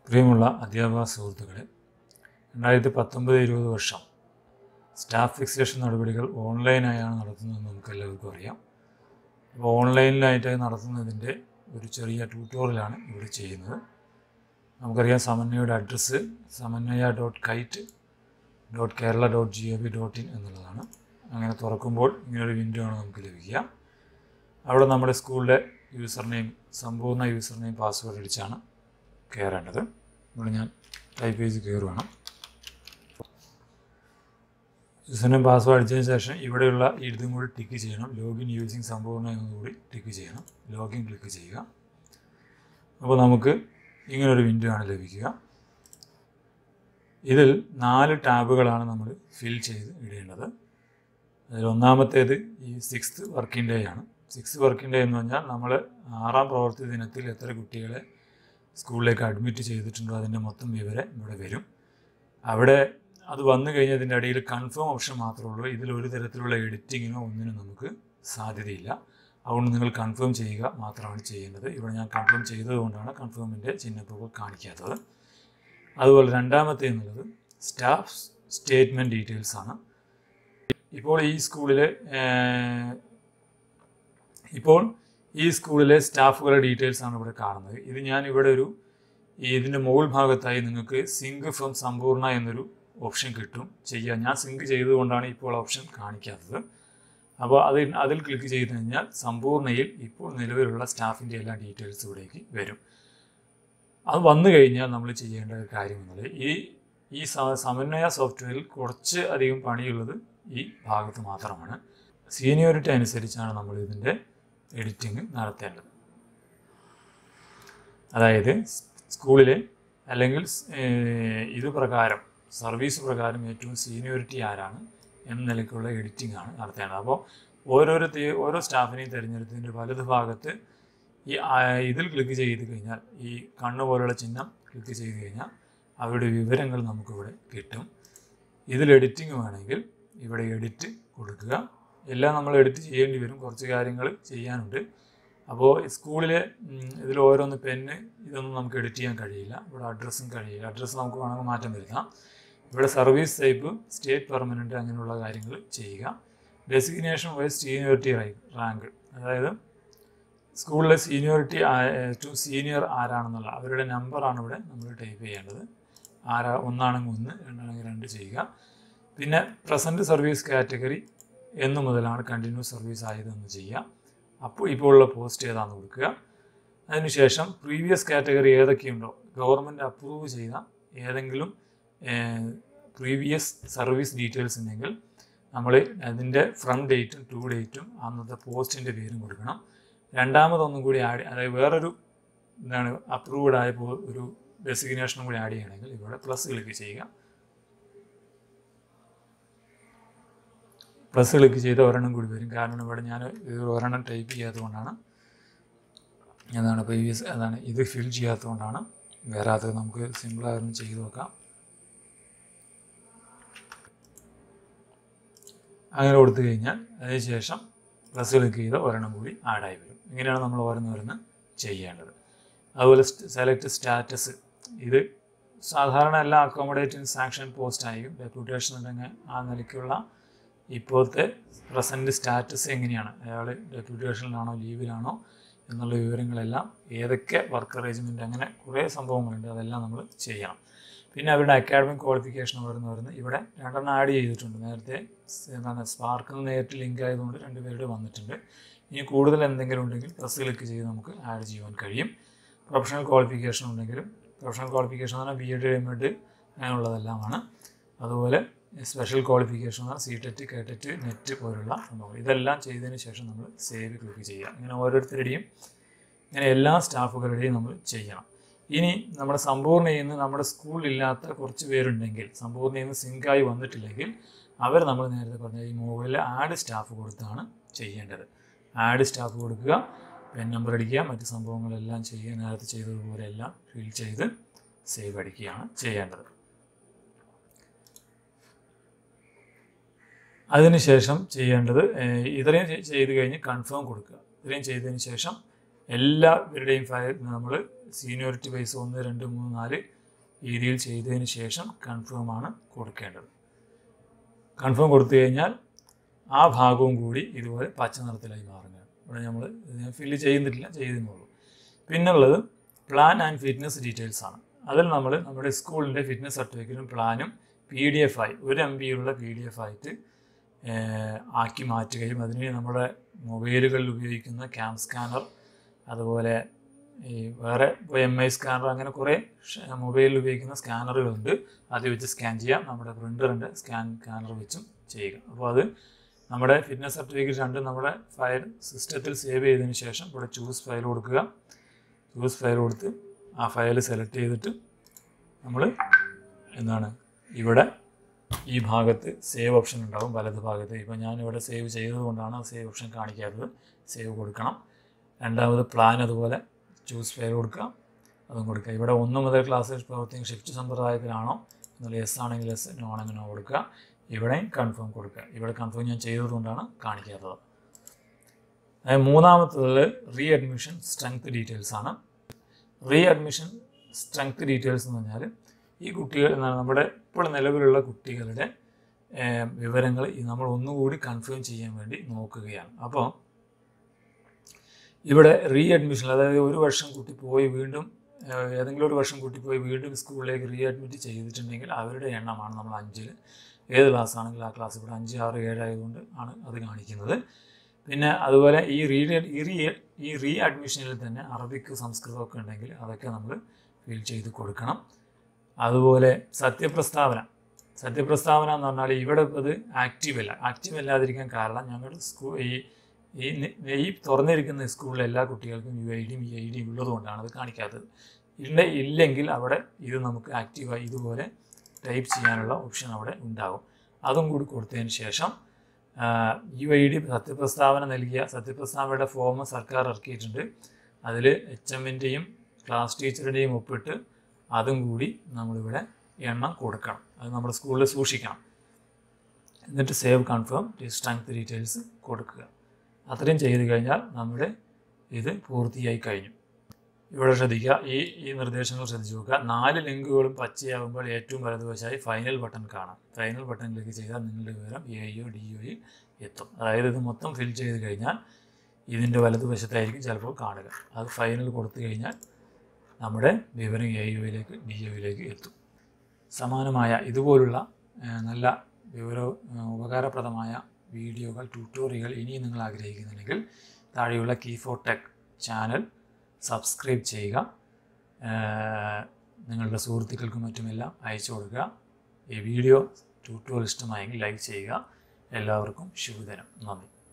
പ്രിയമുള്ള അധ്യാപക സുഹൃത്തുക്കളെ രണ്ടായിരത്തി പത്തൊമ്പത് ഇരുപത് വർഷം സ്റ്റാഫ് ഫിക്സേഷൻ നടപടികൾ ഓൺലൈനായാണ് നടത്തുന്നതെന്ന് നമുക്ക് എല്ലാവർക്കും അറിയാം അപ്പോൾ ഓൺലൈനിലായിട്ട് നടത്തുന്നതിൻ്റെ ഒരു ചെറിയ ട്യൂട്ടോറിയലാണ് ഇവിടെ ചെയ്യുന്നത് നമുക്കറിയാം സമന്വയയുടെ address Samanwaya dot kite dot Kerala dot G O V dot in എന്നുള്ളതാണ് അങ്ങനെ തുറക്കുമ്പോൾ ഇങ്ങനൊരു വിൻഡോ ആണ് നമുക്ക് ലഭിക്കുക അവിടെ നമ്മുടെ സ്കൂളിലെ user name Sampoorna user name password അടിച്ചാണ് കയറേണ്ടത് ഇവിടെ ഞാൻ ടൈപ്പ് ചെയ്ത് കയറുവാണ് യൂസർ നെയിം പാസ്വേഡ് അടിച്ചതിന് ശേഷം ഇവിടെയുള്ള ഇതും കൂടി ടിക്ക് ചെയ്യണം ലോഗിൻ യൂസിങ് സമ്പൂർണ്ണ എന്നുകൂടി ടിക്ക് ചെയ്യണം ലോഗിൻ ക്ലിക്ക് ചെയ്യുക അപ്പോൾ നമുക്ക് ഇങ്ങനൊരു വിൻഡോ ആണ് ലഭിക്കുക ഇതിൽ നാല് ടാബുകളാണ് നമ്മൾ ഫിൽ ചെയ്ത് ഇടേണ്ടത് അതിൽ ഒന്നാമത്തേത് ഈ സിക്സ്ത് വർക്കിംഗ് ഡേ ആണ് സിക്സ് വർക്കിംഗ് ഡേ എന്ന് പറഞ്ഞാൽ നമ്മൾ ആറാം പ്രവൃത്തി ദിനത്തിൽ എത്ര കുട്ടികളെ സ്കൂളിലേക്ക് അഡ്മിറ്റ് ചെയ്തിട്ടുണ്ടോ അതിൻ്റെ മൊത്തം വിവരം ഇവിടെ വരും അവിടെ അത് വന്നു കഴിഞ്ഞാൽ ഇതിൻ്റെ ഇടയിൽ കൺഫേം ഓപ്ഷൻ മാത്രമേ ഉള്ളൂ ഇതിൽ ഒരു തരത്തിലുള്ള എഡിറ്റിങ്ങിനോ ഒന്നിനും നമുക്ക് സാധ്യതയില്ല അതുകൊണ്ട് നിങ്ങൾ കൺഫേം ചെയ്യുക മാത്രമാണ് ചെയ്യേണ്ടത് ഇവിടെ ഞാൻ കൺഫേം ചെയ്തതുകൊണ്ടാണ് കൺഫേമിൻ്റെ ചിഹ്നപ്പോൾ കാണിക്കാത്തത് അതുപോലെ രണ്ടാമത്തെ എന്നുള്ളത് സ്റ്റാഫ് സ്റ്റേറ്റ്മെൻറ്റ് ഡീറ്റെയിൽസ് ആണ് ഇപ്പോൾ ഈ സ്കൂളിലെ ഇപ്പോൾ ഈ സ്കൂളിലെ സ്റ്റാഫുകളുടെ ഡീറ്റെയിൽസ് ആണ് ഇവിടെ കാണുന്നത് ഇത് ഞാൻ ഇവിടെ ഒരു ഇതിൻ്റെ മുകൾ ഭാഗത്തായി നിങ്ങൾക്ക് സിങ്ക് ഫ്രം സമ്പൂർണ്ണ എന്നൊരു ഓപ്ഷൻ കിട്ടും ചെയ്യാൻ ഞാൻ സിങ്ക് ചെയ്തുകൊണ്ടാണ് ഇപ്പോൾ ഓപ്ഷൻ കാണിക്കാത്തത് അപ്പോൾ അതിൽ അതിൽ ക്ലിക്ക് ചെയ്ത് കഴിഞ്ഞാൽ സമ്പൂർണ്ണയിൽ ഇപ്പോൾ നിലവിലുള്ള സ്റ്റാഫിൻ്റെ എല്ലാ ഡീറ്റെയിൽസ് ഇവിടേക്ക് വരും അത് വന്നു കഴിഞ്ഞാൽ നമ്മൾ ചെയ്യേണ്ട ഒരു കാര്യം എന്നുള്ളത് ഈ ഈ സമന്വയ സോഫ്റ്റ്വെയറിൽ കുറച്ച് അധികം പണിയുള്ളത് ഈ ഭാഗത്ത് മാത്രമാണ് സീനിയോറിറ്റി അനുസരിച്ചാണ് നമ്മൾ ഇതിൻ്റെ എഡിറ്റിംഗ് നടത്തേണ്ടത് അതായത് സ്കൂളിലെ അല്ലെങ്കിൽ ഇത് പ്രകാരം സർവീസ് പ്രകാരം ഏറ്റവും സീനിയോറിറ്റി ആരാണ് എന്ന നിലയ്ക്കുള്ള എഡിറ്റിംഗ് ആണ് നടത്തേണ്ടത് അപ്പോൾ ഓരോരോ ഓരോ സ്റ്റാഫിനെയും തിരഞ്ഞെടുത്തതിൻ്റെ വലത് ഭാഗത്ത് ഈ ഇതിൽ ക്ലിക്ക് ചെയ്ത് കഴിഞ്ഞാൽ ഈ കണ്ണ് പോലുള്ള ചിഹ്നം ക്ലിക്ക് ചെയ്ത് കഴിഞ്ഞാൽ അവരുടെ വിവരങ്ങൾ നമുക്കിവിടെ കിട്ടും ഇതിൽ എഡിറ്റിംഗ് വേണമെങ്കിൽ ഇവിടെ എഡിറ്റ് കൊടുക്കുക എല്ലാം നമ്മൾ എഡിറ്റ് ചെയ്യേണ്ടി വരും കുറച്ച് കാര്യങ്ങൾ ചെയ്യാനുണ്ട് അപ്പോൾ സ്കൂളിലെ ഇതിൽ ഓരോന്ന് പെന്ന് ഇതൊന്നും നമുക്ക് എഡിറ്റ് ചെയ്യാൻ കഴിയില്ല ഇവിടെ അഡ്രസ്സും കഴിയില്ല അഡ്രസ്സ് നമുക്ക് വേണമെങ്കിൽ മാറ്റം വരുത്താം ഇവിടെ സർവീസ് ടൈപ്പ് സ്റ്റേറ്റ് പെർമനൻറ്റ് അങ്ങനെയുള്ള കാര്യങ്ങൾ ചെയ്യുക ഡെസിഗ്നേഷൻ വൈസ് സീനിയോറിറ്റി റാങ്ക് അതായത് സ്കൂളിലെ സീനിയോറിറ്റി ഏറ്റവും സീനിയർ ആരാണെന്നുള്ള അവരുടെ നമ്പറാണ് ഇവിടെ നമ്മൾ ടൈപ്പ് ചെയ്യേണ്ടത് ആരാ ഒന്നാണെങ്കിൽ ഒന്ന് രണ്ടാണെങ്കിൽ രണ്ട് ചെയ്യുക പിന്നെ പ്രസൻറ്റ് സർവീസ് കാറ്റഗറി എന്ന് മുതലാണ് കണ്ടിന്യൂസ് സർവീസ് ആയതെന്ന് ചെയ്യുക അപ്പോൾ ഇപ്പോൾ ഉള്ള പോസ്റ്റ് ഏതാണെന്ന് കൊടുക്കുക അതിനുശേഷം പ്രീവിയസ് കാറ്റഗറി ഏതൊക്കെയുണ്ടോ ഗവൺമെൻറ് അപ്രൂവ് ചെയ്ത ഏതെങ്കിലും പ്രീവിയസ് സർവീസ് ഡീറ്റെയിൽസ് ഉണ്ടെങ്കിൽ നമ്മൾ അതിൻ്റെ ഫ്രം ഡേറ്റും ടു ഡേറ്റും അന്നത്തെ പോസ്റ്റിൻ്റെ പേരും കൊടുക്കണം രണ്ടാമതൊന്നും കൂടി ആഡ് അതായത് വേറൊരു എന്താണ് അപ്രൂവ്ഡ് ആയ ഒരു ഡെസിഗ്നേഷനും കൂടി ആഡ് ചെയ്യണമെങ്കിൽ ഇവിടെ പ്ലസ് ക്ലിക്ക് ചെയ്യുക പ്ലസ് ക്ലിക്ക് ചെയ്ത് ഒരെണ്ണം കൂടി വരും കാരണം ഇവിടെ ഞാൻ ഒരെണ്ണം ടൈപ്പ് ചെയ്യാത്തതുകൊണ്ടാണ് എന്താണ് പ്രീവിയസ് അതാണ് ഇത് ഫിൽ ചെയ്യാത്തതുകൊണ്ടാണ് വരാത്തത് നമുക്ക് സിമ്പിളായിരുന്നു ചെയ്ത് നോക്കാം അങ്ങനെ കൊടുത്തു കഴിഞ്ഞാൽ അതിനുശേഷം പ്ലസ് ക്ലിക്ക് ചെയ്ത് ഒരെണ്ണം കൂടി ആഡായി വരും ഇങ്ങനെയാണ് നമ്മൾ ഓരോന്നോരോന്ന് ചെയ്യേണ്ടത് അതുപോലെ സെലക്ട് സ്റ്റാറ്റസ് ഇത് സാധാരണ എല്ലാ അക്കോമഡേറ്റിംഗ് സാങ്ഷൻ പോസ്റ്റ് ആയിരിക്കും ഡെപ്യൂട്ടേഷൻ ഉണ്ടെങ്കിൽ ആ നിലയ്ക്കുള്ള ഇപ്പോഴത്തെ പ്രസൻറ്റ് സ്റ്റാറ്റസ് എങ്ങനെയാണ് അയാൾ ഡെപ്യൂട്ടേഷനിലാണോ ലീവിലാണോ എന്നുള്ള വിവരങ്ങളെല്ലാം ഏതൊക്കെ വർക്ക് അറേഞ്ച്മെൻറ്റ് അങ്ങനെ കുറേ സംഭവങ്ങളുണ്ട് അതെല്ലാം നമ്മൾ ചെയ്യണം പിന്നെ അവരുടെ അക്കാഡമിക് ക്വാളിഫിക്കേഷൻ വരുന്ന വരുന്നത് ഇവിടെ രണ്ടെണ്ണം ആഡ് ചെയ്തിട്ടുണ്ട് നേരത്തെ എന്താണ് സ്പാർക്കിൽ നേരിട്ട് ലിങ്ക് ആയതുകൊണ്ട് രണ്ട് പേരുടെ വന്നിട്ടുണ്ട് ഇനി കൂടുതൽ എന്തെങ്കിലും ഉണ്ടെങ്കിൽ പ്ലസ് ക്ലിക്ക് ചെയ്ത് നമുക്ക് ആഡ് ചെയ്യുവാൻ കഴിയും പ്രൊഫഷണൽ ക്വാളിഫിക്കേഷൻ ഉണ്ടെങ്കിലും പ്രൊഫഷണൽ ക്വാളിഫിക്കേഷൻ എന്ന് പറഞ്ഞാൽ ബി എഡ് എം എഡ് അങ്ങനെയുള്ളതെല്ലാമാണ് അതുപോലെ സ്പെഷ്യൽ ക്വാളിഫിക്കേഷൻ എന്ന് പറഞ്ഞാൽ C TET K TET NET പോലുള്ള സംഭവങ്ങൾ ഇതെല്ലാം ചെയ്തതിന് ശേഷം നമ്മൾ സേവ് ക്ലിക്ക് ചെയ്യുക ഇങ്ങനെ ഓരോരുത്തരുടെയും ഇങ്ങനെ എല്ലാ സ്റ്റാഫുകളുടെയും നമ്മൾ ചെയ്യണം ഇനി നമ്മുടെ സമ്പൂർണ്ണയിൽ നിന്ന് നമ്മുടെ സ്കൂളിലില്ലാത്ത കുറച്ച് പേരുണ്ടെങ്കിൽ സമ്പൂർണ്ണയിൽ നിന്ന് സിങ്കായി വന്നിട്ടില്ലെങ്കിൽ അവർ നമ്മൾ നേരത്തെ പറഞ്ഞ ഈ മുകളിൽ ആഡ് സ്റ്റാഫ് കൊടുത്താണ് ചെയ്യേണ്ടത് ആഡ് സ്റ്റാഫ് കൊടുക്കുക പെൻ നമ്പർ അടിക്കുക മറ്റ് സംഭവങ്ങളെല്ലാം ചെയ്യുക നേരത്തെ ചെയ്തതുപോലെ എല്ലാം ഫിൽ ചെയ്ത് സേവ് അടിക്കുകയാണ് ചെയ്യേണ്ടത് അതിനുശേഷം ചെയ്യേണ്ടത് ഇത്രയും ചെയ്ത് കഴിഞ്ഞ് കൺഫേം കൊടുക്കുക ഇത്രയും ചെയ്തതിന് ശേഷം എല്ലാവരുടെയും ഫയൽ നമ്മൾ സീനിയോറിറ്റി വൈസ് ഒന്ന് രണ്ട് മൂന്ന് നാല് രീതിയിൽ ചെയ്തതിന് ശേഷം കൺഫേം ആണ് കൊടുക്കേണ്ടത് കൺഫേം കൊടുത്തു കഴിഞ്ഞാൽ ആ ഭാഗവും കൂടി ഇതുപോലെ പച്ച നിറത്തിലായി മാറുകയാണ് ഇവിടെ നമ്മൾ ഫില്ല് ചെയ്യുന്നില്ല ചെയ്യുന്നുള്ളൂ പിന്നുള്ളത് പ്ലാൻ ആൻഡ് ഫിറ്റ്നസ് ഡീറ്റെയിൽസ് ആണ് അതിൽ നമ്മൾ നമ്മുടെ സ്കൂളിൻ്റെ ഫിറ്റ്നസ് സർട്ടിഫിക്കറ്റും പ്ലാനും പി ഡി എഫ് ആയി ഒരു എം ബിയുള്ള പി ഡി എഫ് ആയിട്ട് ഏഹ്, ആക്കി മാറ്റുകയും അതിന് നമ്മുടെ മൊബൈലുകളിൽ ഉപയോഗിക്കുന്ന ക്യാം സ്കാനർ അതുപോലെ ഈ വേറെ ഇപ്പോൾ എം ഐ സ്കാനർ അങ്ങനെ കുറേ മൊബൈലിൽ ഉപയോഗിക്കുന്ന സ്കാനറുകളുണ്ട് അത് വെച്ച് സ്കാൻ ചെയ്യാം നമ്മുടെ പ്രിൻ്ററിൻ്റെ സ്കാൻ സ്കാനർ വെച്ചും ചെയ്യുക അപ്പോൾ അത് നമ്മുടെ ഫിറ്റ്നസ് സർട്ടിഫിക്കറ്റ് രണ്ടും നമ്മുടെ ഫയൽ സിസ്റ്റത്തിൽ സേവ് ചെയ്തതിന് ശേഷം ഇവിടെ ചൂസ് ഫയൽ കൊടുക്കുക ചൂസ് ഫയൽ കൊടുത്ത് ആ ഫയൽ സെലക്ട് ചെയ്തിട്ട് നമ്മൾ എന്താണ് ഇവിടെ ഈ ഭാഗത്ത് സേവ് ഓപ്ഷൻ ഉണ്ടാവും വലത് ഭാഗത്ത് ഇപ്പോൾ ഞാനിവിടെ സേവ് ചെയ്തതുകൊണ്ടാണ് ആ സേവ് ഓപ്ഷൻ കാണിക്കാത്തത് സേവ് കൊടുക്കണം രണ്ടാമത് പ്ലാൻ അതുപോലെ ചൂസ് ഫയൽ കൊടുക്കുക അതും കൊടുക്കുക ഇവിടെ ഒന്ന് മുതൽ ക്ലാസ് പ്രവർത്തിക്കുന്ന ഷിഫ്റ്റ് സമ്പ്രദായത്തിലാണോ എന്നുള്ള എസ് ആണെങ്കിൽ എസ് നോ ആണെങ്കിൽ നോ കൊടുക്കുക ഇവിടെയും കൺഫേം കൊടുക്കുക ഇവിടെ കൺഫേം ഞാൻ ചെയ്തതുകൊണ്ടാണ് കാണിക്കാത്തത് അതായത് മൂന്നാമത്തത് റീ അഡ്മിഷൻ സ്ട്രെങ്ത് ഡീറ്റെയിൽസ് ആണ് റീ അഡ്മിഷൻ സ്ട്രെങ്ത് ഡീറ്റെയിൽസ് എന്ന് പറഞ്ഞാൽ ഈ കുട്ടികൾ എന്താണ് നമ്മുടെ ഇപ്പോൾ നിലവിലുള്ള കുട്ടികളുടെ ഏഹ്, വിവരങ്ങൾ ഈ നമ്മൾ ഒന്നുകൂടി കൺഫേം ചെയ്യാൻ വേണ്ടി നോക്കുകയാണ് അപ്പോൾ ഇവിടെ റീ അഡ്മിഷൻ അതായത് ഒരു വർഷം കുട്ടി പോയി വീണ്ടും ഏഹ്, ഏതെങ്കിലും ഒരു വർഷം കുട്ടി പോയി വീണ്ടും സ്കൂളിലേക്ക് റീ അഡ്മിറ്റ് ചെയ്തിട്ടുണ്ടെങ്കിൽ അവരുടെ എണ്ണമാണ് നമ്മൾ അഞ്ചിൽ ഏത് ക്ലാസ് ആണെങ്കിൽ ആ ക്ലാസ് ഇവിടെ അഞ്ച് ആറ് ഏഴ് ആയതുകൊണ്ട് ആണ് അത് കാണിക്കുന്നത് പിന്നെ അതുപോലെ ഈ റീ ഈ റീ ഈ റീ അഡ്മിഷനിൽ തന്നെ അറബിക്ക് സംസ്കൃതമൊക്കെ ഉണ്ടെങ്കിൽ അതൊക്കെ നമ്മൾ ഫിൽ ചെയ്ത് കൊടുക്കണം അതുപോലെ സത്യപ്രസ്താവന സത്യപ്രസ്താവന എന്ന് പറഞ്ഞാൽ ഇവിടെ ഇപ്പോൾ ഇത് ആക്റ്റീവ് അല്ല ആക്റ്റീവ് അല്ലാതിരിക്കാൻ കാരണം ഞങ്ങൾ സ്കൂൾ ഈ ഈ നി- ഈ തുറന്നിരിക്കുന്ന സ്കൂളിലെ എല്ലാ കുട്ടികൾക്കും യു ഐ ഡിയും ഇ ഐ ഡിയും ഉള്ളതുകൊണ്ടാണ് അത് കാണിക്കാത്തത് ഇല്ല ഇല്ലെങ്കിൽ അവിടെ ഇത് നമുക്ക് ആക്റ്റീവായി ഇതുപോലെ ടൈപ്പ് ചെയ്യാനുള്ള ഓപ്ഷൻ അവിടെ ഉണ്ടാകും അതും കൂടി കൊടുത്തതിന് ശേഷം യു ഐ ഡി സത്യപ്രസ്താവന നൽകിയ സത്യപ്രസ്താവനയുടെ ഫോം സർക്കാർ ഇറക്കിയിട്ടുണ്ട് അതിൽ എച്ച് എമ്മിൻ്റെയും ക്ലാസ് ടീച്ചറുടെയും ഒപ്പിട്ട് അതും കൂടി നമ്മളിവിടെ എണ്ണം കൊടുക്കണം അത് നമ്മുടെ സ്കൂളിൽ സൂക്ഷിക്കണം എന്നിട്ട് സേവ് കൺഫേം സ്ട്രെങ്ത് ഡീറ്റെയിൽസ് കൊടുക്കുക അത്രയും ചെയ്ത് കഴിഞ്ഞാൽ നമ്മുടെ ഇത് പൂർത്തിയായി കഴിഞ്ഞു ഇവിടെ ശ്രദ്ധിക്കുക ഈ ഈ നിർദ്ദേശങ്ങൾ ശ്രദ്ധിച്ചു നോക്കുക നാല് ലിങ്കുകളും പച്ചയാകുമ്പോൾ ഏറ്റവും വലതുവശായി ഫൈനൽ ബട്ടൺ കാണാം ഫൈനൽ ബട്ടൺ ക്ലിക്ക് ചെയ്താൽ നിങ്ങളുടെ വിവരം എയോ ഡി ഒയിൽ എത്തും അതായത് ഇത് മൊത്തം ഫിൽ ചെയ്ത് കഴിഞ്ഞാൽ ഇതിൻ്റെ വലതുവശത്തായിരിക്കും ചിലപ്പോൾ കാണുക അത് ഫൈനൽ കൊടുത്തു കഴിഞ്ഞാൽ നമ്മുടെ വിവരം എ യുയിലേക്ക് ഡി ഒയിലേക്ക് എത്തും സമാനമായ ഇതുപോലുള്ള ആ, നല്ല വിവര ആ, ഉപകാരപ്രദമായ വീഡിയോകൾ ട്യൂട്ടോറിയൽ ഇനിയും നിങ്ങൾ ആഗ്രഹിക്കുന്നുണ്ടെങ്കിൽ താഴെയുള്ള key for tech channel subscribe ചെയ്യുക ആ, നിങ്ങളുടെ സുഹൃത്തുക്കൾക്കും മറ്റുമെല്ലാം അയച്ചു കൊടുക്കുക ഈ വീഡിയോ ട്യൂട്ടോറിയൽ ഇഷ്ടമായെങ്കിൽ ലൈക്ക് ചെയ്യുക എല്ലാവർക്കും ശുഭദിനം നന്ദി